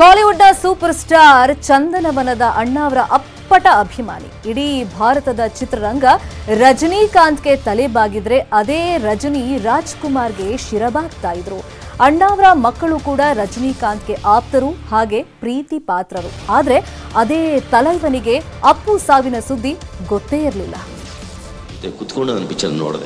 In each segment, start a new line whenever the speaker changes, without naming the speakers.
ಕಾಲಿವುಡ್ನ super star ಚಂದನವನದ ಅಣ್ಣಾವರ ಅಪ್ಪಟ ಅಭಿಮಾನಿ ಇಡೀ ಭಾರತದ ಚಿತ್ರರಂಗ ರಜನಿಕಾಂತ್ಗೆ ತಲೆಬಾಗಿದ್ರೆ ಅದೇ ರಜನಿ ರಾಜ್ಕುಮಾರ್ಗೆ ಶಿರಬಾಗ್ತಾ ಇದ್ರು ಅಣ್ಣಾವರ ಮಕ್ಕಳು ಕೂಡ ರಜನಿಕಾಂತ್ಗೆ ಆಪ್ತರು ಹಾಗೆ ಪ್ರೀತಿ ಪಾತ್ರರು ಆದ್ರೆ ಅದೇ ತಲೈವನಿಗೆ ಅಪ್ಪು ಸಾವಿನ ಸುದ್ದಿ ಗೊತ್ತೇ ಇರಲಿಲ್ಲ
ಮತ್ತೆ ಕುತ್ಕೊಂಡು ನಾನು ಪಿಕ್ಚರ್ ನೋಡಿದೆ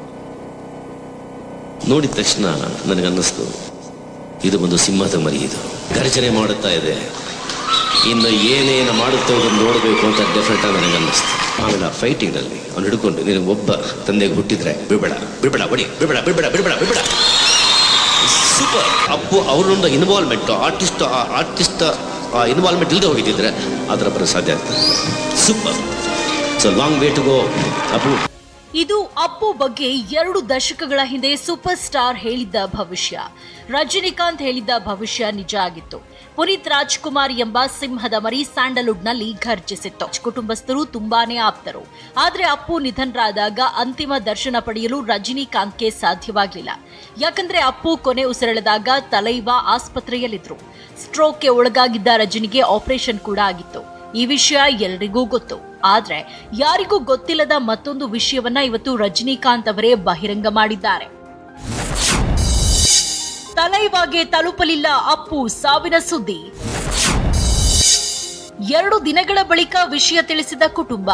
ನೋಡಿದ ತಕ್ಷಣ ನನಗನ್ನಿಸ್ತು ಇದು ಒಂದು ಸಿಂಹದ ಮರಿ ಇದು ಗರ್ಜನೆ ಮಾಡುತ್ತಾ ಇದೆ ಇನ್ನು ಏನೇನು ಮಾಡುತ್ತೋ ಅದನ್ನು ನೋಡಬೇಕು ಅಂತ ಡೆಫಿನೆಟ್ ಆಗಿ ನನಗನ್ನಿಸ್ತು ಆಮೇಲೆ ಆ ಫೈಟಿಂಗಲ್ಲಿ ಅವ್ನು ಹಿಡ್ಕೊಂಡು ನಿನಗೆ ಒಬ್ಬ ತಂದೆಗೆ ಹುಟ್ಟಿದ್ರೆ ಬಿಡಬೇಡ ಬಿಡಬೇಡ ಬಡಿ ಬಿಡಬೇಡ ಬಿಡಬೇಡ ಬಿಡಬೇಡ ಬಿಡಬೇಡ ಸೂಪರ್ ಅಪ್ಪು ಅವರೊಂದು ಇನ್ವಾಲ್ವ್ಮೆಂಟ್ ಆರ್ಟಿಸ್ಟ್ ಆರ್ಟಿಸ್ಟ್ ಇನ್ವಾಲ್ವ್ಮೆಂಟ್ ಇಲ್ಲದೆ ಹೋಗಿದ್ದಿದ್ರೆ ಅದರ ಬರೋ ಸಾಧ್ಯ ಆಗ್ತದೆ super so long way to go Appu
ಇದು ಅಪ್ಪು ಬಗ್ಗೆ ಎರಡು ದಶಕಗಳ ಹಿಂದೆ ಸೂಪರ್ ಸ್ಟಾರ್ ಹೇಳಿದ್ದ ಭವಿಷ್ಯ ರಜನಿಕಾಂತ್ ಹೇಳಿದ್ದ ಭವಿಷ್ಯ ನಿಜ ಆಗಿತ್ತು ಪುನೀತ್ ರಾಜ್ಕುಮಾರ್ ಎಂಬ ಸಿಂಹದ ಮರಿ ಸ್ಯಾಂಡಲ್ವುಡ್ನಲ್ಲಿ ಘರ್ಜಿಸಿತ್ತು ಕುಟುಂಬಸ್ಥರು ತುಂಬಾನೇ ಆಪ್ತರು ಆದ್ರೆ ಅಪ್ಪು ನಿಧನರಾದಾಗ ಅಂತಿಮ ದರ್ಶನ ಪಡೆಯಲು ರಜನಿಕಾಂತ್ಗೆ ಸಾಧ್ಯವಾಗಲಿಲ್ಲ ಯಾಕಂದ್ರೆ ಅಪ್ಪು ಕೊನೆ ಉಸಿರೆಳೆದಾಗ ತಲೈವ ಆಸ್ಪತ್ರೆಯಲ್ಲಿದ್ರು ಸ್ಟ್ರೋಕ್ಗೆ ಒಳಗಾಗಿದ್ದ ರಜನಿಗೆ ಆಪರೇಷನ್ ಕೂಡ ಆಗಿತ್ತು ಈ ವಿಷಯ ಎಲ್ರಿಗೂ ಗೊತ್ತು ಆದ್ರೆ ಯಾರಿಗೂ ಗೊತ್ತಿಲ್ಲದ ಮತ್ತೊಂದು ವಿಷಯವನ್ನ ಇವತ್ತು ರಜನಿಕಾಂತ್ ಅವರೇ ಬಹಿರಂಗ ಮಾಡಿದ್ದಾರೆ ತಲೈವಾಗೆ ತಲುಪಲಿಲ್ಲ ಅಪ್ಪು ಸಾವಿನ ಸುದ್ದಿ ಎರಡು ದಿನಗಳ ಬಳಿಕ ವಿಷಯ ತಿಳಿಸಿದ ಕುಟುಂಬ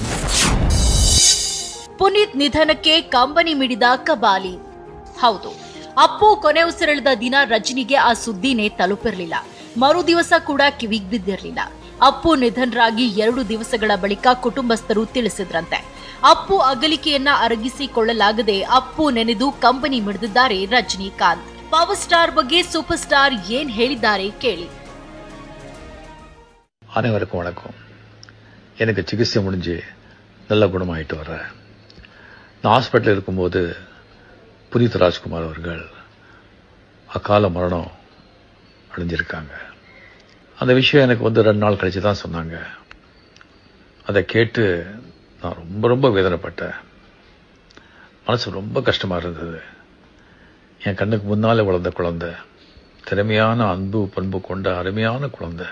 ಪುನೀತ್ ನಿಧನಕ್ಕೆ ಕಂಬನಿ ಮಿಡಿದ ಕಬಾಲಿ ಹೌದು ಅಪ್ಪು ಕೊನೆ ಉಸಿರೆಳೆದ ದಿನ ರಜನಿಗೆ ಆ ಸುದ್ದಿನೇ ತಲುಪಿರಲಿಲ್ಲ ಮರು ದಿವಸ ಕೂಡ ಕಿವಿಗ್ ಬಿದ್ದಿರಲಿಲ್ಲ ಅಪ್ಪು ನಿಧನರಾಗಿ ಎರಡು ದಿವಸಗಳ ಬಳಿಕ ಕುಟುಂಬಸ್ಥರು ತಿಳಿಸಿದ್ರಂತೆ ಅಪ್ಪು ಅಗಲಿಕೆಯನ್ನ ಅರಗಿಸಿಕೊಳ್ಳಲಾಗದೆ ಅಪ್ಪು ನೆನೆದು ಕಂಬನಿ ಮಿಡಿದಿದ್ದಾರೆ ರಜನಿಕಾಂತ್ ಪವರ್ ಸ್ಟಾರ್ ಬಗ್ಗೆ சூப்பர் ஸ்டார் ஏன் ಹೇಳಿದ್ದಾರೆ ಕೇಳಿ
அனைவருக்கும் வணக்கம் எனக்கு சிகிச்சை முடிஞ்சு நல்ல குணமாயிட்டு வர்றேன் நான் ஹாஸ்பிட்டலில் இருக்கும்போது புனித் ராஜ்குமார் அவர்கள் அக்கால மரணம் அடைஞ்சிருக்காங்க அந்த விஷயம் எனக்கு வந்து ரெண்டு நாள் கழிச்சு தான் சொன்னாங்க அதை கேட்டு நான் ரொம்ப ரொம்ப வேதனைப்பட்டேன் மனசு ரொம்ப கஷ்டமா இருந்தது என் கண்ணுக்கு முன்னாலே வளர்ந்த குழந்தை திறமையான அன்பு பண்பு கொண்ட அருமையான குழந்தை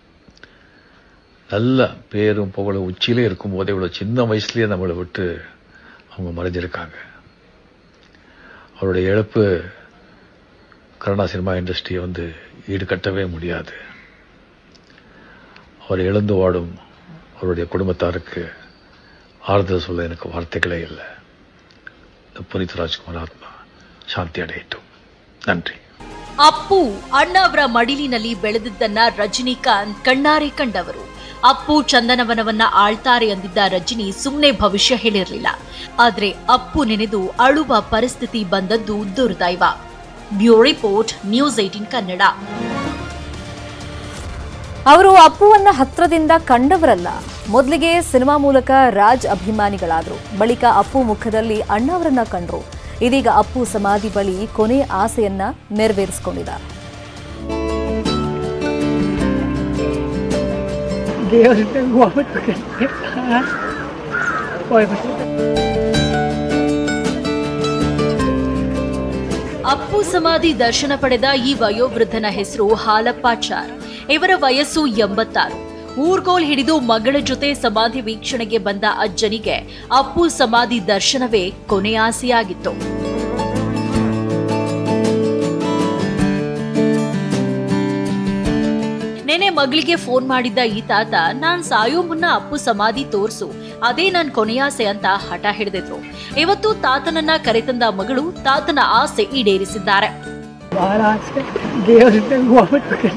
நல்ல பேரும் புகழும் உச்சியிலே இருக்கும்போதே இவ்வளவு சின்ன வயசுலயே நம்மளை விட்டு அவங்க மறைஞ்சிருக்காங்க அவருடைய இழப்பு கன்னடா சினிமா இண்டஸ்ட்ரியை வந்து ஈடுகட்டவே முடியாது அவர் இழந்து வாடும் அவருடைய குடும்பத்தாருக்கு ஆறுதல் சொல்ல எனக்கு வார்த்தைகளே இல்லை இந்த புனித் ராஜ்குமார் ஆத்மா ಶಾಂತಿ ಅಡೆಯಿತು ನನ್ರಿ
ಅಪ್ಪು ಅಣ್ಣವರ ಮಡಿಲಿನಲ್ಲಿ ಬೆಳೆದಿದ್ದನ್ನ ರಜನಿಕಾಂತ್ ಕಣ್ಣಾರೆ ಕಂಡವರು ಅಪ್ಪು ಚಂದನವನವನ್ನ ಆಳ್ತಾರೆ ಅಂದಿದ್ದ ರಜನಿ ಸುಮ್ಮನೆ ಭವಿಷ್ಯ ಹೇಳಿರಲಿಲ್ಲ ಆದ್ರೆ ಅಪ್ಪು ನೆನೆದು ಅಳುವ ಪರಿಸ್ಥಿತಿ ಬಂದದ್ದು ದುರ್ದೈವ bureau report news eighteen Kannada
ಅವರು ಅಪ್ಪುವನ್ನ ಹತ್ರದಿಂದ ಕಂಡವರಲ್ಲ ಮೊದಲಿಗೆ ಸಿನಿಮಾ ಮೂಲಕ ರಾಜ್ ಅಭಿಮಾನಿಗಳಾದ್ರು ಬಳಿಕ ಅಪ್ಪು ಮುಖದಲ್ಲಿ ಅಣ್ಣವರನ್ನ ಕಂಡ್ರು ಇದೀಗ ಅಪ್ಪು ಸಮಾಧಿ ಬಳಿ ಕೊನೆ ಆಸೆಯನ್ನ ನೆರವೇರಿಸಿಕೊಂಡಿದ್ದಾರೆ
ದೇವರಿಗೆ ಹೋಗ್ಬಿಟ್ಟು ಹೋಗ್ಬಿಟ್ಟು
ಅಪ್ಪು ಸಮಾಧಿ ದರ್ಶನ ಪಡೆದ ಈ ವಯೋವೃದ್ಧನ ಹೆಸರು ಹಾಲಪ್ಪಾಚಾರ್ ಇವರ ವಯಸ್ಸು ಎಂಬತ್ತಾರು ಊರ್ಗೋಲ್ ಹಿಡಿದು ಮಗಳ ಜೊತೆ ಸಮಾಧಿ ವೀಕ್ಷಣೆಗೆ ಬಂದ ಅಜ್ಜನಿಗೆ ಅಪ್ಪು ಸಮಾಧಿ ದರ್ಶನವೇ ಕೊನೆಯ ಆಸೆಯಾಗಿತ್ತು ನೆನೆ ಮಗಳಿಗೆ ಫೋನ್ ಮಾಡಿದ್ದ ಈ ತಾತ ನಾನ್ ಸಾಯೋ ಮುನ್ನ ಅಪ್ಪು ಸಮಾಧಿ ತೋರ್ಸು ಅದೇ ನನ್ ಕೊನೆಯಾಸೆ ಅಂತ ಹಠ ಹಿಡಿದಿದ್ರು ಇವತ್ತು ತಾತನನ್ನ ಕರೆತಂದ ಮಗಳು ತಾತನ ಆಸೆ ಈಡೇರಿಸಿದ್ದಾರೆ
ಭಾಳ ಆಸೆ ದೇವರಿಗೆ ಹೋಗ್ಬಿಟ್ಟು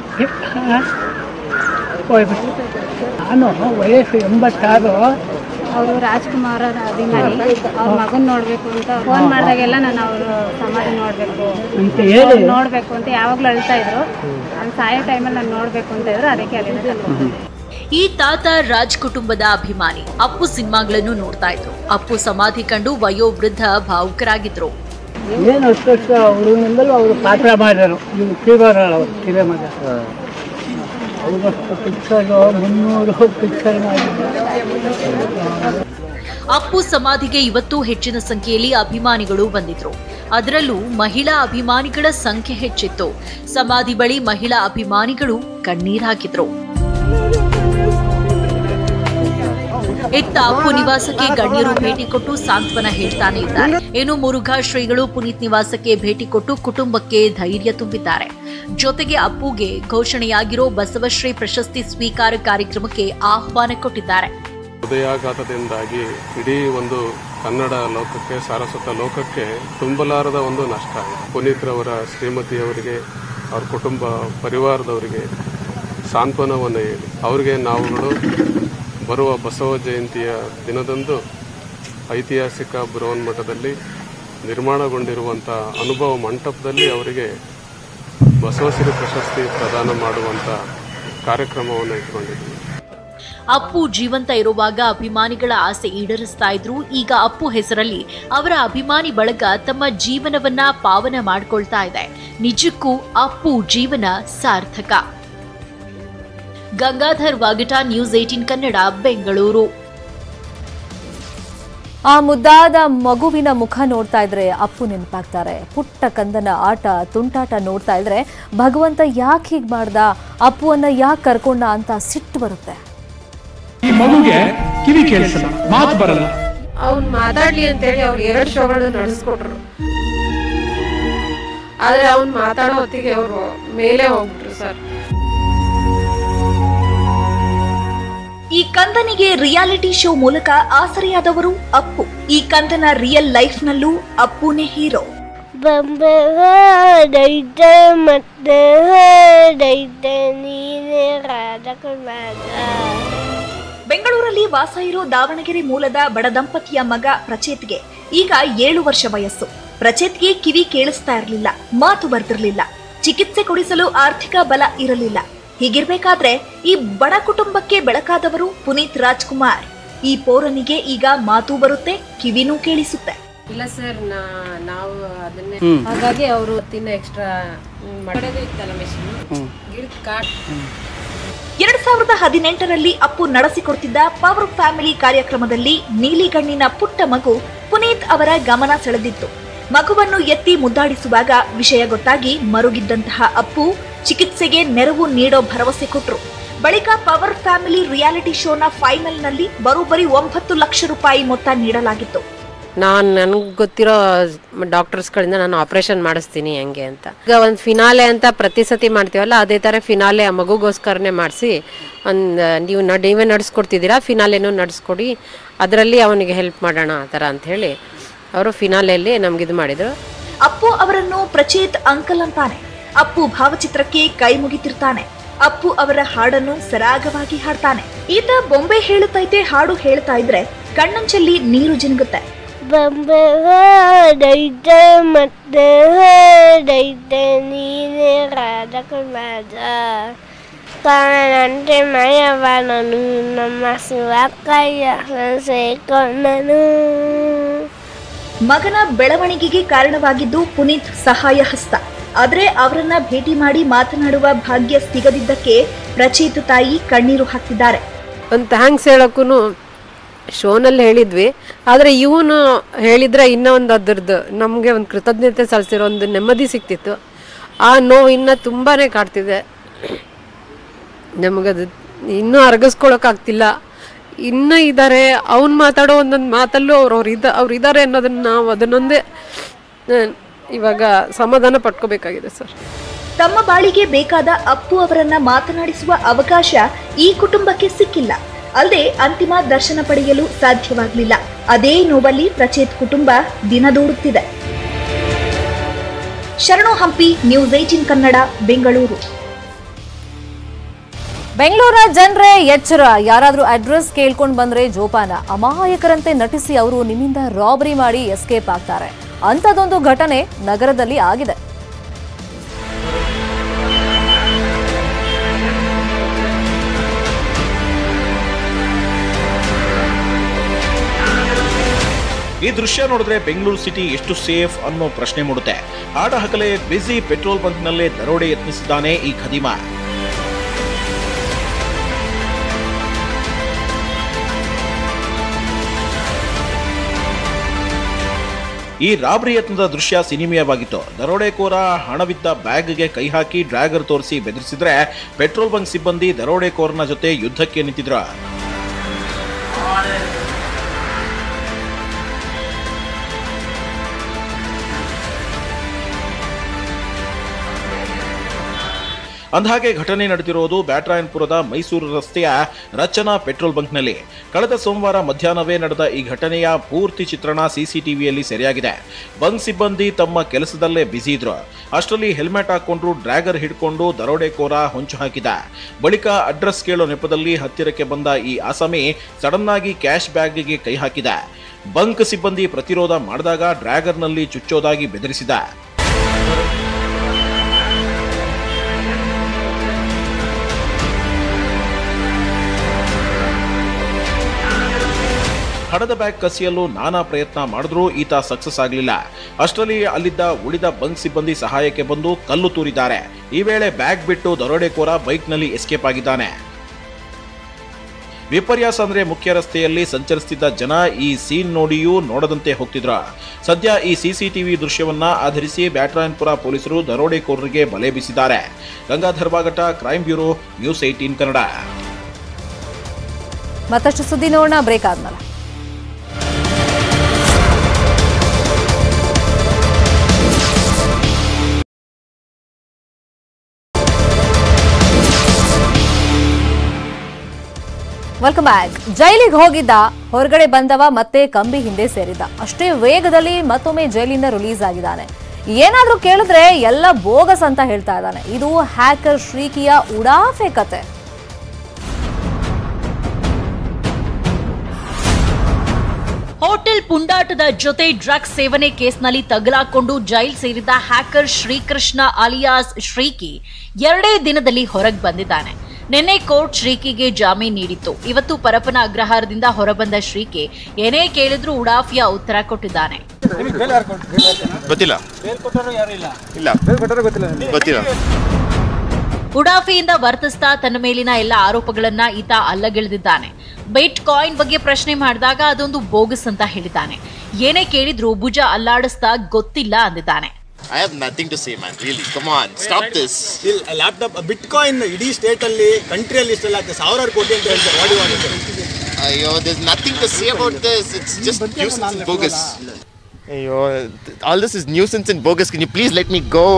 ಹೋಗ್ಬಿಟ್ಟು ನಾನು ವಯಸ್ಸು ಎಂಬತ್ತಾರು
ಅವರು ರಾಜ್ಕುಮಾರ್ ಅವ್ರ ಅಭಿಮಾನಿ ಅವ್ರ ಮಗನ್ ನೋಡ್ಬೇಕು ಅಂತ ಫೋನ್ ಮಾಡಿದಾಗೆಲ್ಲ ನಾನು ಅವರು ಸಮಾಧಿ ನೋಡ್ಬೇಕು
ಅಂತ ಹೇಳಿ
ನೋಡ್ಬೇಕು ಅಂತ ಯಾವಾಗ್ಲೂ ಅಳ್ತಾ ಇದ್ರು ನಾನು ಸಾಯೋ ಟೈಮಲ್ಲಿ ನಾನು ನೋಡ್ಬೇಕು ಅಂತ ಇದ್ರು ಅದಕ್ಕೆ ಅಲ್ಲಿಂದ ಕರ್ಕೊಂಡ್ ಬಂದೆ.
ಈ ತಾತ ರಾಜ್ ಕುಟುಂಬದ ಅಭಿಮಾನಿ ಅಪ್ಪು ಸಿನಿಮಾಗಳನ್ನು ನೋಡ್ತಾ ಇದ್ರು ಅಪ್ಪು ಸಮಾಧಿ ಕಂಡು ವಯೋವೃದ್ಧ ಭಾವುಕರಾಗಿದ್ರು
ಏನು ಅಷ್ಟು ವರ್ಷ ಅವರು ನಿಂದಲೂ ಅವರು ಪಾತ್ರ ಮಾಡಿದರು ಇವು ಕಿರಿಬರ ಅವರು ಕಿರಿಯ ಮಗ ಅವರಷ್ಟು ಪಿಕ್ಚರು ಮುನ್ನೂರು ಪಿಕ್ಚರ್ ಮಾಡಿದ್ದಾರೆ
ಅಪ್ಪು ಸಮಾಧಿಗೆ ಇವತ್ತು ಹೆಚ್ಚಿನ ಸಂಖ್ಯೆಯಲ್ಲಿ ಅಭಿಮಾನಿಗಳು ಬಂದಿದ್ರು ಅದರಲ್ಲೂ ಮಹಿಳಾ ಅಭಿಮಾನಿಗಳ ಸಂಖ್ಯೆ ಹೆಚ್ಚಿತ್ತು ಸಮಾಧಿ ಬಳಿ ಮಹಿಳಾ ಅಭಿಮಾನಿಗಳು ಕಣ್ಣೀರ್ ಹಾಕಿದ್ರು ಇತ್ತ ಅಪ್ಪು ನಿವಾಸಕ್ಕೆ ಗಣ್ಯರು ಭೇಟಿ ಕೊಟ್ಟು ಸಾಂತ್ವನ ಹೇಳ್ತಾನೆ ಇದ್ದಾರೆ ಇನ್ನು ಮುರುಘಾ ಶ್ರೀಗಳು ಪುನೀತ್ ನಿವಾಸಕ್ಕೆ ಭೇಟಿ ಕೊಟ್ಟು ಕುಟುಂಬಕ್ಕೆ ಧೈರ್ಯ ತುಂಬಿದ್ದಾರೆ ಜೊತೆಗೆ ಅಪ್ಪುಗೆ ಘೋಷಣೆಯಾಗಿರೋ ಬಸವಶ್ರೀ ಪ್ರಶಸ್ತಿ ಸ್ವೀಕಾರ ಕಾರ್ಯಕ್ರಮಕ್ಕೆ ಆಹ್ವಾನ ಕೊಟ್ಟಿದ್ದಾರೆ
ಹೃದಯಾಘಾತದಿಂದಾಗಿ ಇಡೀ ಒಂದು ಕನ್ನಡ ಲೋಕಕ್ಕೆ ಸಾರಸ್ವತ ಲೋಕಕ್ಕೆ ತುಂಬಲಾರದ ಒಂದು ನಷ್ಟ ಆಗಿದೆ ಪುನೀತ್ರವರ ಶ್ರೀಮತಿಯವರಿಗೆ ಅವ್ರ ಕುಟುಂಬ ಪರಿವಾರದವರಿಗೆ ಸಾಂತ್ವನವನ್ನು ಹೇಳಿ ಅವರಿಗೆ ನಾವುಗಳು ಬರುವ ಬಸವ ಜಯಂತಿಯ ದಿನದಂದು ಐತಿಹಾಸಿಕ ಬೃಹನ್ಮಠದಲ್ಲಿ ನಿರ್ಮಾಣಗೊಂಡಿರುವಂಥ ಅನುಭವ ಮಂಟಪದಲ್ಲಿ ಅವರಿಗೆ ಬಸವಶ್ರೀ ಪ್ರಶಸ್ತಿ ಪ್ರದಾನ ಮಾಡುವಂಥ ಕಾರ್ಯಕ್ರಮವನ್ನು ಇಟ್ಕೊಂಡಿದ್ದೀವಿ
ಅಪ್ಪು ಜೀವಂತ ಇರುವಾಗ ಅಭಿಮಾನಿಗಳ ಆಸೆ ಈಡೇರಿಸ್ತಾ ಇದ್ರು ಈಗ ಅಪ್ಪು ಹೆಸರಲ್ಲಿ ಅವರ ಅಭಿಮಾನಿ ಬಳಗ ತಮ್ಮ ಜೀವನವನ್ನ ಪಾವನ ಮಾಡ್ಕೊಳ್ತಾ ಇದೆ ನಿಜಕ್ಕೂ ಅಪ್ಪು ಜೀವನ ಸಾರ್ಥಕ ಗಂಗಾಧರ್ ವಾಗಟ ನ್ಯೂಸ್ ಏಟೀನ್ ಕನ್ನಡ ಬೆಂಗಳೂರು
ಆ ಮುದ್ದಾದ ಮಗುವಿನ ಮುಖ ನೋಡ್ತಾ ಇದ್ರೆ ಅಪ್ಪು ನೆನಪಾಗ್ತಾರೆ ಪುಟ್ಟ ಕಂದನ ಆಟ ತುಂಟಾಟ ನೋಡ್ತಾ ಇದ್ರೆ ಭಗವಂತ ಯಾಕೆ ಹೀಗ್ ಮಾಡ್ದ ಅಪ್ಪುವನ್ನ ಯಾಕೆ ಕರ್ಕೊಂಡ ಅಂತ ಸಿಟ್ಟು ಬರುತ್ತೆ
ಈ ಮಗುಗೆ ಕಿವಿ ಕೇಳಿಸಲ್ಲ ಮಾತು ಬರಲ್ಲ
ಅವ್ನ್ ಮಾತಾಡ್ಲಿ ಅಂತೇಳಿ ಅವ್ರು ಎರಡು ಶೋಗಳು ನಡೆಸ್ಕೊಟ್ರು ಆದ್ರೆ ಅವ್ನ್ ಮಾತಾಡೋ ಹೊತ್ತಿಗೆ ಅವರು ಮೇಲೆ ಹೋಗ್ಬಿಟ್ರು ಸರ್
ಈ ಕಂದನಿಗೆ ರಿಯಾಲಿಟಿ ಶೋ ಮೂಲಕ ಆಸರೆಯಾದವರು ಅಪ್ಪು ಈ ಕಂದನ ರಿಯಲ್ ಲೈಫ್ ನಲ್ಲೂ ಅಪ್ಪುನೇ ಹೀರೋ
ದೈತ ಮತ್ತೆ ದೈತ ನೀನೇ ರಾಧಕುಮಾರ
ಬೆಂಗಳೂರಲ್ಲಿ ವಾಸ ಇರೋ ದಾವಣಗೆರೆ ಮೂಲದ ಬಡ ದಂಪತಿಯ ಮಗ ಪ್ರಚೇತ್ಗೆ ಈಗ ಏಳು ವರ್ಷ ವಯಸ್ಸು ಪ್ರಚೇತ್ಗೆ ಕಿವಿ ಕೇಳಿಸ್ತಾ ಇರಲಿಲ್ಲ ಮಾತು ಬರ್ತಿರ್ಲಿಲ್ಲ ಚಿಕಿತ್ಸೆ ಕೊಡಿಸಲು ಆರ್ಥಿಕ ಬಲ ಇರಲಿಲ್ಲ ಹೀಗಿರ್ಬೇಕಾದ್ರೆ ಈ ಬಡ ಕುಟುಂಬಕ್ಕೆ ಬೆಳಕಾದವರು ಪುನೀತ್ ರಾಜ್ಕುಮಾರ್ ಈ ಪೋರನಿಗೆ ಈಗ ಮಾತು ಬರುತ್ತೆ ಕಿವಿನೂ ಕೇಳಿಸುತ್ತೆ
ಇಲ್ಲ ಸರ್ ನಾವು ಅದನ್ನೇ ಹಾಗಾಗಿ ಅವರು ತಿನ್ನ ಎಕ್ಸ್ಟ್ರಾ ಮಾಡೋದು ಇತ್ತಲ್ಲ ಮೆಷಿನ್ ಗಿಲ್ಟ್ ಕಾಟ್
ಎರಡ್ ಸಾವಿರದ ಹದಿನೆಂಟರಲ್ಲಿ ಅಪ್ಪು ನಡೆಸಿಕೊಡ್ತಿದ್ದ ಪವರ್ ಫ್ಯಾಮಿಲಿ ಕಾರ್ಯಕ್ರಮದಲ್ಲಿ ನೀಲಿಗಣ್ಣಿನ ಪುಟ್ಟ ಮಗು ಪುನೀತ್ ಅವರ ಗಮನ ಸೆಳೆದಿತ್ತು ಮಗುವನ್ನು ಎತ್ತಿ ಮುದ್ದಾಡಿಸುವಾಗ ವಿಷಯ ಗೊತ್ತಾಗಿ ಮರುಗಿದ್ದಂತಹ ಅಪ್ಪು ಚಿಕಿತ್ಸೆಗೆ ನೆರವು ನೀಡೋ ಭರವಸೆ ಕೊಟ್ರು ಬಳಿಕ ಪವರ್ ಫ್ಯಾಮಿಲಿ ರಿಯಾಲಿಟಿ ಶೋನ ಫೈನಲ್ನಲ್ಲಿ ಬರೋಬ್ಬರಿ ಒಂಬತ್ತು ಲಕ್ಷ ರೂಪಾಯಿ ಮೊತ್ತ ನೀಡಲಾಗಿತ್ತು
ನಾನು ನನಗೆ ಗೊತ್ತಿರೋ ಡಾಕ್ಟರ್ಸ್ಗಳಿಂದ ನಾನು ಆಪರೇಷನ್ ಮಾಡಿಸ್ತೀನಿ ಹೆಂಗೆ ಅಂತ ಈಗ ಒಂದು ಫಿನಾಲೆ ಅಂತ ಪ್ರತಿ ಸತಿ ಮಾಡ್ತೀವಲ್ಲ ಅದೇ ಥರ ಫಿನಾಲೆ ಆ ಮಗುಗೋಸ್ಕರನೇ ಮಾಡಿಸಿ ಒಂದು ನೀವು ನ ನೀವೇ ನಡೆಸ್ಕೊಡ್ತಿದ್ದೀರಾ ಫಿನಾಲೆನೂ ನಡೆಸ್ಕೊಡಿ ಅದರಲ್ಲಿ ಅವನಿಗೆ ಹೆಲ್ಪ್ ಮಾಡೋಣ ಆ ಥರ ಅಂಥೇಳಿ ಅವರು ಫಿನಾಲೆಯಲ್ಲಿ ನಮ್ಗೆ ಇದು ಮಾಡಿದರು
ಅಪ್ಪು ಅವರನ್ನು ಪ್ರಚೇತ್ ಅಂಕಲ್ ಅಂತಾನೆ ಅಪ್ಪು ಭಾವಚಿತ್ರಕ್ಕೆ ಕೈ ಮುಗಿತಿರ್ತಾನೆ ಅಪ್ಪು ಅವರ ಹಾಡನ್ನು ಸರಾಗವಾಗಿ ಹಾಡ್ತಾನೆ ಈತ ಬೊಂಬೆ ಹೇಳುತ್ತೈತೆ ಹಾಡು ಹೇಳ್ತಾ ಇದ್ರೆ ಕಣ್ಣಂಚಲ್ಲಿ ನೀರು ಜಿನುಗುತ್ತೆ
ಬಂಬರ ದೈತ ಮತ್ತೆ ದೈತ ನೀನೇ ರಾಧಕುಮಾರ ಕಾರಣಂತೆ ಮಯವ ನಾನು ನಮ್ಮ ಶಿವಕ್ಕಯ್ಯ ಸೇಕೊಂಡನು
ಮಗನ ಬೆಳವಣಿಗೆಗೆ ಕಾರಣವಾಗಿದ್ದು ಪುನೀತ್ ಸಹಾಯ ಹಸ್ತ ಆದ್ರೆ ಅವರನ್ನ ಭೇಟಿ ಮಾಡಿ ಮಾತನಾಡುವ ಭಾಗ್ಯ ಸಿಗದಿದ್ದಕ್ಕೆ ಪ್ರಚೇತ್ ತಾಯಿ ಕಣ್ಣೀರು ಹಾಕ್ತಿದ್ದಾರೆ
ಒಂದು ಥ್ಯಾಂಕ್ಸ್ ಹೇಳೋಕ್ಕೂ ಶೋನಲ್ಲಿ ಹೇಳಿದ್ವಿ ಆದರೆ ಇವನು ಹೇಳಿದ್ರೆ ಇನ್ನೂ ಒಂದು ಅದ್ರದ್ದು ನಮಗೆ ಒಂದು ಕೃತಜ್ಞತೆ ಸಲ್ಲಿಸಿರೋ ಒಂದು ನೆಮ್ಮದಿ ಸಿಕ್ತಿತ್ತು ಆ ನೋವು ಇನ್ನೂ ತುಂಬಾ ಕಾಡ್ತಿದೆ ನಮಗದು ಇನ್ನೂ ಅರಗಿಸ್ಕೊಳಕ್ಕಾಗ್ತಿಲ್ಲ ಇನ್ನೂ ಇದ್ದಾರೆ ಅವ್ನು ಮಾತಾಡೋ ಒಂದೊಂದು ಮಾತಲ್ಲೂ ಅವ್ರು ಅವ್ರು ಇದ್ದ ಅವ್ರು ಇದ್ದಾರೆ ಅನ್ನೋದನ್ನು ನಾವು ಅದನ್ನೊಂದೇ ಆ, ಇವಾಗ ಸಮಾಧಾನ ಪಟ್ಕೋಬೇಕಾಗಿದೆ ಸರ್
ತಮ್ಮ ಬಾಳಿಗೆ ಬೇಕಾದ ಅಪ್ಪು ಅವರನ್ನ ಮಾತನಾಡಿಸುವ ಅವಕಾಶ ಈ ಕುಟುಂಬಕ್ಕೆ ಸಿಕ್ಕಿಲ್ಲ ಅಲ್ಲದೆ ಅಂತಿಮ ದರ್ಶನ ಪಡೆಯಲು ಸಾಧ್ಯವಾಗಲಿಲ್ಲ ಅದೇ ನೋವಲ್ಲಿ ಪ್ರಚೇತ್ ಕುಟುಂಬ ದಿನದೂಡುತ್ತಿದೆ ಶರಣು ಹಂಪಿ ನ್ಯೂಸ್ ಏಟಿನ್ ಕನ್ನಡ ಬೆಂಗಳೂರು
ಬೆಂಗಳೂರಿನ ಜನರೇ ಎಚ್ಚರ ಯಾರಾದ್ರೂ ಅಡ್ರೆಸ್ ಕೇಳ್ಕೊಂಡ್ ಬಂದ್ರೆ ಜೋಪಾನ ಅಮಾಯಕರಂತೆ ನಟಿಸಿ ಅವರು ನಿಮ್ಮಿಂದ ರಾಬರಿ ಮಾಡಿ ಎಸ್ಕೇಪ್ ಆಗ್ತಾರೆ ಅಂಥದ್ದೊಂದು ಘಟನೆ ನಗರದಲ್ಲಿ ಆಗಿದೆ
ಈ ದೃಶ್ಯ ನೋಡಿದ್ರೆ ಬೆಂಗಳೂರು ಸಿಟಿ ಎಷ್ಟು ಸೇಫ್ ಅನ್ನೋ ಪ್ರಶ್ನೆ ಮೂಡುತ್ತೆ ಆಡ ಹಗಲೇ ಬಿಸಿ ಪೆಟ್ರೋಲ್ ಬಂಕ್ನಲ್ಲೇ ದರೋಡೆ ಯತ್ನಿಸಿದ್ದಾನೆ ಈ ಖದೀಮ ಈ ರಾಬರಿ ಯತ್ನದ ದೃಶ್ಯ ಸಿನಿಮಯವಾಗಿತ್ತು ದರೋಡೆಕೋರ ಹಣವಿದ್ದ ಬ್ಯಾಗ್ಗೆ ಕೈ ಹಾಕಿ ಡ್ರ್ಯಾಗರ್ ತೋರಿಸಿ ಬೆದರಿಸಿದ್ರೆ ಪೆಟ್ರೋಲ್ ಬಂಕ್ ಸಿಬ್ಬಂದಿ ದರೋಡೆಕೋರನ ಜೊತೆ ಯುದ್ಧಕ್ಕೆ ನಿಂತಿದ್ರು ಅಂದಹಾಗೆ ಘಟನೆ ನಡೆದಿರೋದು ಬ್ಯಾಟ್ರಾಯನ್ಪುರದ ಮೈಸೂರು ರಸ್ತೆಯ ರಚನಾ ಪೆಟ್ರೋಲ್ ಬಂಕ್ನಲ್ಲಿ ಕಳೆದ ಸೋಮವಾರ ಮಧ್ಯಾಹ್ನವೇ ನಡೆದ ಈ ಘಟನೆಯ ಪೂರ್ತಿ ಚಿತ್ರಣ ಸಿಸಿಟಿವಿಯಲ್ಲಿ ಸೆರೆಯಾಗಿದೆ ಬಂಕ್ ಸಿಬ್ಬಂದಿ ತಮ್ಮ ಕೆಲಸದಲ್ಲೇ ಬ್ಯುಸಿ ಇದ್ರು ಅಷ್ಟರಲ್ಲಿ ಹೆಲ್ಮೆಟ್ ಹಾಕೊಂಡು ಡ್ರ್ಯಾಗರ್ ಹಿಡ್ಕೊಂಡು ದರೋಡೆಕೋರ ಹೊಂಚು ಹಾಕಿದ ಬಳಿಕ ಅಡ್ರೆಸ್ ಕೇಳೋ ನೆಪದಲ್ಲಿ ಹತ್ತಿರಕ್ಕೆ ಬಂದ ಈ ಆಸಾಮಿ ಸಡನ್ ಆಗಿ ಕ್ಯಾಶ್ ಬ್ಯಾಗ್ಗೆ ಕೈ ಹಾಕಿದ ಬಂಕ್ ಸಿಬ್ಬಂದಿ ಪ್ರತಿರೋಧ ಮಾಡಿದಾಗ ಡ್ರ್ಯಾಗರ್ನಲ್ಲಿ ಚುಚ್ಚೋದಾಗಿ ಬೆದರಿಸಿದ ಹಣದ ಬ್ಯಾಗ್ ಕಸಿಯಲು ನಾನಾ ಪ್ರಯತ್ನ ಮಾಡಿದ್ರೂ ಈತ ಸಕ್ಸಸ್ ಆಗಲಿಲ್ಲ ಅಷ್ಟರಲ್ಲಿ ಅಲ್ಲಿದ್ದ ಉಳಿದ ಬಂಕ್ ಸಿಬ್ಬಂದಿ ಸಹಾಯಕ್ಕೆ ಬಂದು ಕಲ್ಲು ತೂರಿದ್ದಾರೆ ಈ ವೇಳೆ ಬ್ಯಾಗ್ ಬಿಟ್ಟು ದರೋಡೆಕೋರ ಬೈಕ್ನಲ್ಲಿ ಎಸ್ಕೇಪ್ ಆಗಿದ್ದಾನೆ ವಿಪರ್ಯಾಸ ಅಂದ್ರೆ ಮುಖ್ಯ ರಸ್ತೆಯಲ್ಲಿ ಸಂಚರಿಸುತ್ತಿದ್ದ ಜನ ಈ ಸೀನ್ ನೋಡಿಯೂ ನೋಡದಂತೆ ಹೋಗ್ತಿದ್ರ ಸದ್ಯ ಈ ಸಿಸಿಟಿವಿ ದೃಶ್ಯವನ್ನ ಆಧರಿಸಿ ಬ್ಯಾಟ್ರಾಯನ್ಪುರ ಪೊಲೀಸರು ದರೋಡೆಕೋರರಿಗೆ ಬಲೆ ಬೀಸಿದ್ದಾರೆ Gangadhar Bagata crime bureau news eighteen Kannada
ಮತ್ತಷ್ಟು ಸುದ್ದಿ ನೋಡೋಣ ಬ್ರೇಕ್ ಆದ್ಮೇಲೆ ವೆಲ್ಕಮ್ ಬ್ಯಾಕ್ ಜೈಲಿಗೆ ಹೋಗಿದ್ದ ಹೊರಗಡೆ ಬಂದವ ಮತ್ತೆ ಕಂಬಿ ಹಿಂದೆ ಸೇರಿದ್ದ ಅಷ್ಟೇ ವೇಗದಲ್ಲಿ ಮತ್ತೊಮ್ಮೆ ಜೈಲಿಂದ ರಿಲೀಸ್ ಆಗಿದ್ದಾನೆ ಏನಾದ್ರೂ ಕೇಳಿದ್ರೆ ಎಲ್ಲ ಬೋಗಸ್ ಅಂತ ಹೇಳ್ತಾ ಇದ್ದಾನೆ ಇದು ಹ್ಯಾಕರ್ ಶ್ರೀಕಿಯ ಉಡಾಫೆ ಕತೆ
ಹೋಟೆಲ್ ಪುಂಡಾಟದ ಜೊತೆ ಡ್ರಗ್ಸ್ ಸೇವನೆ ಕೇಸ್ನಲ್ಲಿ ತಗಲಾಕೊಂಡು ಜೈಲ್ ಸೇರಿದ ಹ್ಯಾಕರ್ ಶ್ರೀಕೃಷ್ಣ ಅಲಿಯಾಸ್ ಶ್ರೀಕಿ ಎರಡೇ ದಿನದಲ್ಲಿ ಹೊರಗೆ ಬಂದಿದ್ದಾನೆ ನಿನ್ನೆ ಕೋರ್ಟ್ ಶ್ರೀಕಿಗೆ ಜಾಮೀನು ನೀಡಿತ್ತು ಇವತ್ತು ಪರಪನ ಅಗ್ರಹಾರದಿಂದ ಹೊರಬಂದ ಶ್ರೀಕಿ ಏನೇ ಕೇಳಿದ್ರೂ ಉಡಾಫಿಯ ಉತ್ತರ ಕೊಟ್ಟಿದ್ದಾನೆ
ಗೊತ್ತಿಲ್ಲ ಇಲ್ಲ ಗೊತ್ತಿಲ್ಲ
ಉಡಾಫಿಯಿಂದ ವರ್ತಿಸ್ತಾ ತನ್ನ ಮೇಲಿನ ಎಲ್ಲ ಆರೋಪಗಳನ್ನ ಈತ ಅಲ್ಲಗೆಳೆದಿದ್ದಾನೆ ಬೈಟ್ ಕಾಯಿನ್ ಬಗ್ಗೆ ಪ್ರಶ್ನೆ ಮಾಡಿದಾಗ ಅದೊಂದು ಬೋಗಸ್ ಅಂತ ಹೇಳಿದ್ದಾನೆ ಏನೇ ಕೇಳಿದ್ರೂ ಭುಜ ಅಲ್ಲಾಡಿಸ್ತಾ ಗೊತ್ತಿಲ್ಲ ಅಂದಿದ್ದಾನೆ
I have nothing to say man really come on stop this
laptop bitcoin ಇಡೀ ಸ್ಟೇಟ್ ಅಲ್ಲಿ ಕಂಟ್ರಿಯಲ್ಲಿ ಇಷ್ಟೆಲ್ಲ ಆಗ್ತದೆ ಸಾವಿರಾರು ಕೋಟಿ ಅಂತ ಹೇಳ್ತಾರೆ ವಾಡಿ ವಾಡಿ
ಅಯ್ಯೋ this nothing to say about this it's just nuisance and bogus ಅಯ್ಯೋ all this is nuisance and bogus can you please let me go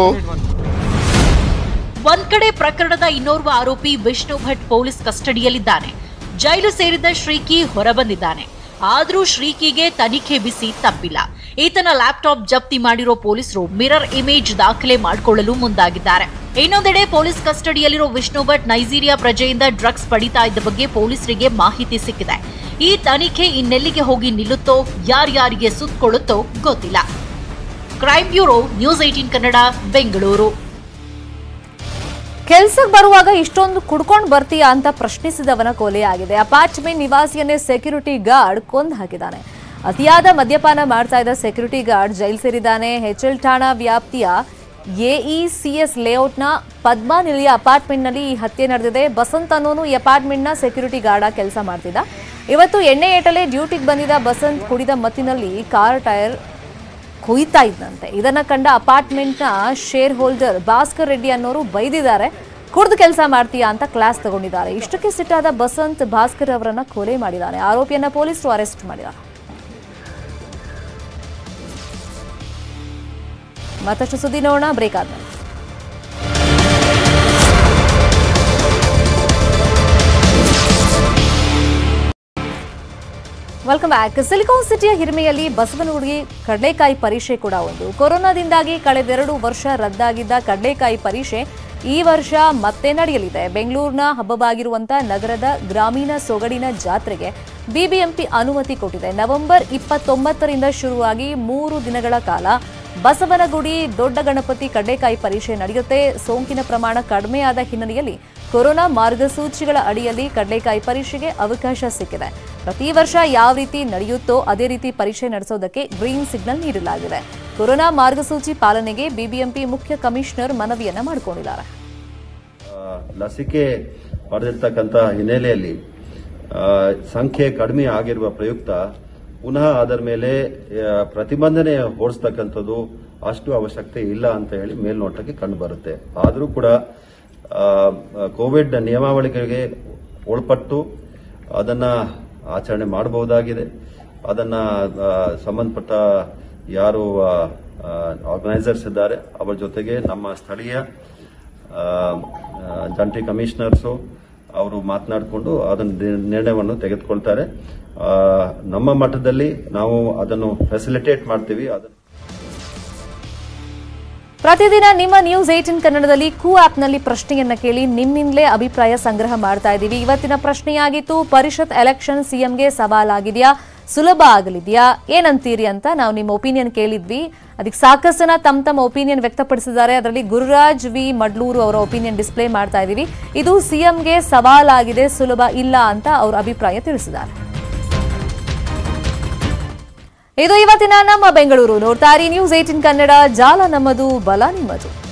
ಒಂದ್ ಕಡೆ ಪ್ರಕರಣದ ಇನ್ನೋರ್ವ ಆರೋಪಿ ವಿಷ್ಣು ಭಟ್ ಪೊಲೀಸ್ ಕಸ್ಟಡಿಯಲ್ಲಿದ್ದಾನೆ ಜೈಲು ಸೇರಿದ ಶ್ರೀಕಿ ಹೊರಬಂದಿದ್ದಾನೆ ಆದ್ರೂ ಶ್ರೀಕಿಗೆ ತನಿಖೆ ಬಿಸಿ ತಪ್ಪಿಲ್ಲ ಈತನ ಲ್ಯಾಪ್ಟಾಪ್ ಜಪ್ತಿ ಮಾಡಿರೋ ಪೊಲೀಸರು ಮಿರರ್ ಇಮೇಜ್ ದಾಖಲೆ ಮಾಡಿಕೊಳ್ಳಲು ಮುಂದಾಗಿದ್ದಾರೆ ಇನ್ನೊಂದೆಡೆ ಪೊಲೀಸ್ ಕಸ್ಟಡಿಯಲ್ಲಿರೋ ವಿಷ್ಣು ಭಟ್ ನೈಜೀರಿಯಾ ಪ್ರಜೆಯಿಂದ ಡ್ರಗ್ಸ್ ಪಡಿತಾ ಇದ್ದ ಬಗ್ಗೆ ಪೊಲೀಸರಿಗೆ ಮಾಹಿತಿ ಸಿಕ್ಕಿದೆ ಈ ತನಿಖೆ ಇನ್ನೆಲ್ಲಿಗೆ ಹೋಗಿ ನಿಲ್ಲುತ್ತೋ ಯಾರ್ಯಾರಿಗೆ ಸುತ್ತಕೊಳ್ಳುತ್ತೋ ಗೊತ್ತಿಲ್ಲ crime bureau news eighteen Kannada Bengaluru
ಕೆಲ್ಸಕ್ಕೆ ಬರುವಾಗ ಇಷ್ಟೊಂದು ಕುಡ್ಕೊಂಡು ಬರ್ತೀಯಾ ಅಂತ ಪ್ರಶ್ನಿಸಿದವನ ಕೊಲೆಯಾಗಿದೆ ಅಪಾರ್ಟ್ಮೆಂಟ್ ನಿವಾಸಿಯನ್ನೇ ಸೆಕ್ಯೂರಿಟಿ ಗಾರ್ಡ್ ಕೊಂದು ಹಾಕಿದ್ದಾನೆ ಅತಿಯಾದ ಮದ್ಯಪಾನ ಮಾಡ್ತಾ ಇದ್ದ ಸೆಕ್ಯೂರಿಟಿ ಗಾರ್ಡ್ ಜೈಲ್ ಸೇರಿದ್ದಾನೆ ಹೆಚ್ಎಲ್ ಠಾಣಾ ವ್ಯಾಪ್ತಿಯ ಎಇಸಿಎಸ್ ಲೇಔಟ್ನ ಪದ್ಮಾನಿಲಿಯ ಅಪಾರ್ಟ್ಮೆಂಟ್ನಲ್ಲಿ ಈ ಹತ್ಯೆ ನಡೆದಿದೆ ಬಸಂತ್ ಅನ್ನೋನು ಈ ಅಪಾರ್ಟ್ಮೆಂಟ್ನ ಸೆಕ್ಯೂರಿಟಿ ಗಾರ್ಡ್ ಆಗಿ ಕೆಲಸ ಮಾಡ್ತಿದ್ದ ಇವತ್ತು ಎಣ್ಣೆ ಏಟಲೆ ಡ್ಯೂಟಿಗೆ ಬಂದಿದ್ದ ಬಸಂತ್ ಕುಡಿದ ಮತ್ತಿನಲ್ಲಿ ಕಾರ್ ಟೈರ್ ಕೊಯ್ತಾ ಇದ್ದಂತೆ ಇದನ್ನ ಕಂಡ ಅಪಾರ್ಟ್ಮೆಂಟ್ನ ಶೇರ್ ಹೋಲ್ಡರ್ ಭಾಸ್ಕರ್ ರೆಡ್ಡಿ ಅನ್ನೋರು ಬೈದಿದ್ದಾರೆ ಕುಡ್ದು ಕೆಲಸ ಮಾಡ್ತೀಯಾ ಅಂತ ಕ್ಲಾಸ್ ತಗೊಂಡಿದ್ದಾರೆ ಇಷ್ಟಕ್ಕೆ ಸಿಟ್ಟಾದ ಬಸಂತ್ ಭಾಸ್ಕರ್ ಅವರನ್ನ ಕೊಲೆ ಮಾಡಿದ್ದಾನೆ ಆರೋಪಿಯನ್ನ ಪೊಲೀಸರು ಅರೆಸ್ಟ್ ಮಾಡಿದ್ದಾರೆ ಮತ್ತಷ್ಟು ಸುದ್ದಿ ನೋಡೋಣ ಬ್ರೇಕ್ ಆದ್ಮೇಲೆ ವೆಲ್ಕಮ್ ಬ್ಯಾಕ್ ಸಿಲಿಕಾನ್ ಸಿಟಿಯ ಹಿರಿಮೆಯಲ್ಲಿ ಬಸವನಗುಡಿ ಕಡಲೆಕಾಯಿ ಪರೀಕ್ಷೆ ಕೂಡ ಒಂದು ಕೊರೋನಾದಿಂದಾಗಿ ಕಳೆದೆರಡು ವರ್ಷ ರದ್ದಾಗಿದ್ದ ಕಡಲೆಕಾಯಿ ಪರೀಕ್ಷೆ ಈ ವರ್ಷ ಮತ್ತೆ ನಡೆಯಲಿದೆ ಬೆಂಗಳೂರಿನ ಹಬ್ಬವಾಗಿರುವಂಥ ನಗರದ ಗ್ರಾಮೀಣ ಸೊಗಡಿನ ಜಾತ್ರೆಗೆ ಬಿಬಿಎಂಪಿ ಅನುಮತಿ ಕೊಟ್ಟಿದೆ ನವೆಂಬರ್ ಇಪ್ಪತ್ತೊಂಬತ್ತರಿಂದ ಶುರುವಾಗಿ ಮೂರು ದಿನಗಳ ಕಾಲ ಬಸವನಗುಡಿ ದೊಡ್ಡ ಗಣಪತಿ ಕಡ್ಲೆಕಾಯಿ ಪರೀಕ್ಷೆ ನಡೆಯುತ್ತೆ ಸೋಂಕಿನ ಪ್ರಮಾಣ ಕಡಿಮೆಯಾದ ಹಿನ್ನೆಲೆಯಲ್ಲಿ ಕೊರೋನಾ ಮಾರ್ಗಸೂಚಿಗಳ ಅಡಿಯಲ್ಲಿ ಕಡಲೆಕಾಯಿ ಪರೀಕ್ಷೆಗೆ ಅವಕಾಶ ಸಿಕ್ಕಿದೆ ಪ್ರತಿ ವರ್ಷ ಯಾವ ರೀತಿ ನಡೆಯುತ್ತೋ ಅದೇ ರೀತಿ ಪರೀಕ್ಷೆ ನಡೆಸೋದಕ್ಕೆ ಗ್ರೀನ್ ಸಿಗ್ನಲ್ ನೀಡಲಾಗಿದೆ ಕೊರೋನಾ ಮಾರ್ಗಸೂಚಿ ಪಾಲನೆಗೆ ಬಿಬಿಎಂಪಿ ಮುಖ್ಯ ಕಮಿಷನರ್ ಮನವಿಯನ್ನ ಮಾಡಿಕೊಂಡಿದ್ದಾರೆ
ಲಸಿಕೆ ಪಡೆದಿರ್ತಕ್ಕಂಥ ಹಿನ್ನೆಲೆಯಲ್ಲಿ ಆ, ಸಂಖ್ಯೆ ಕಡಿಮೆ ಆಗಿರುವ ಪ್ರಯುಕ್ತ ಪುನಃ ಅದರ ಮೇಲೆ ಆ, ಪ್ರತಿಬಂಧನೆ ಹೊರಿಸ್ತಕ್ಕಂಥದ್ದು ಅಷ್ಟು ಅವಶ್ಯಕತೆ ಇಲ್ಲ ಅಂತ ಹೇಳಿ ಮೇಲ್ನೋಟಕ್ಕೆ ಕಂಡು ಬರುತ್ತೆ ಆದರೂ ಕೂಡ ಆ, ಕೋವಿಡ್ ನಿಯಮಾವಳಿಗಳಿಗೆ ಒಳಪಟ್ಟು ಅದನ್ನ ಆಚರಣೆ ಮಾಡಬಹುದಾಗಿದೆ ಅದನ್ನ ಆ, ಸಂಬಂಧಪಟ್ಟ ಯಾರು ಆರ್ಗನೈಸರ್ಸ್ ಇದ್ದಾರೆ ಅವರ ಜೊತೆಗೆ ನಮ್ಮ ಸ್ಥಳೀಯ ಆ, ಆ, ಜಂಟಿ ಕಮಿಷನರ್ಸು ಅವರು ಮಾತನಾಡಿಕೊಂಡು ಅದನ್ನು ನಿ- ನಿರ್ಣಯವನ್ನು ತೆಗೆದುಕೊಳ್ತಾರೆ ಆ, ನಮ್ಮ ಮಟ್ಟದಲ್ಲಿ ನಾವು ಅದನ್ನು ಫೆಸಿಲಿಟೇಟ್ ಮಾಡ್ತೀವಿ ಅದನ್ನು
ಪ್ರತಿದಿನ ನಿಮ್ಮ ನ್ಯೂಸ್ ಏಟಿನ್ ಕನ್ನಡದಲ್ಲಿ ಕೂ ಆಪ್ನಲ್ಲಿ ಪ್ರಶ್ನೆಯನ್ನ ಕೇಳಿ ನಿಮ್ಮಿಂದಲೇ ಅಭಿಪ್ರಾಯ ಸಂಗ್ರಹ ಮಾಡ್ತಾ ಇದ್ದೀವಿ ಇವತ್ತಿನ ಪ್ರಶ್ನೆಯಾಗಿತ್ತು ಪರಿಷತ್ ಎಲೆಕ್ಷನ್ ಸಿಎಂಗೆ ಸವಾಲಾಗಿದೆಯಾ ಸುಲಭ ಆಗಲಿದೆಯಾ ಏನಂತೀರಿ ಅಂತ ನಾವು ನಿಮ್ಮ ಒಪಿನಿಯನ್ ಕೇಳಿದ್ವಿ ಅದಕ್ಕೆ ಸಾಕಷ್ಟು ಜನ ತಮ್ಮ ತಮ್ಮ ಒಪಿನಿಯನ್ ವ್ಯಕ್ತಪಡಿಸಿದ್ದಾರೆ ಅದರಲ್ಲಿ ಗುರುರಾಜ್ ವಿ ಮಡ್ಲೂರು ಅವರ ಒಪಿನಿಯನ್ ಡಿಸ್ಪ್ಲೇ ಮಾಡ್ತಾ ಇದ್ದೀವಿ ಇದು ಸಿಎಂಗೆ ಸವಾಲಾಗಿದೆ ಸುಲಭ ಇಲ್ಲ ಅಂತ ಅವರ ಅಭಿಪ್ರಾಯ ತಿಳಿಸಿದ್ದಾರೆ ಇದು ಇವತ್ತಿನ ನಮ್ಮ ಬೆಂಗಳೂರು ನೋಡ್ತಾ ಇರಿ ನ್ಯೂಸ್ ಏಟಿನ್ ಕನ್ನಡ ಜಾಲ ನಮ್ಮದು ಬಲ ನಿಮ್ಮದು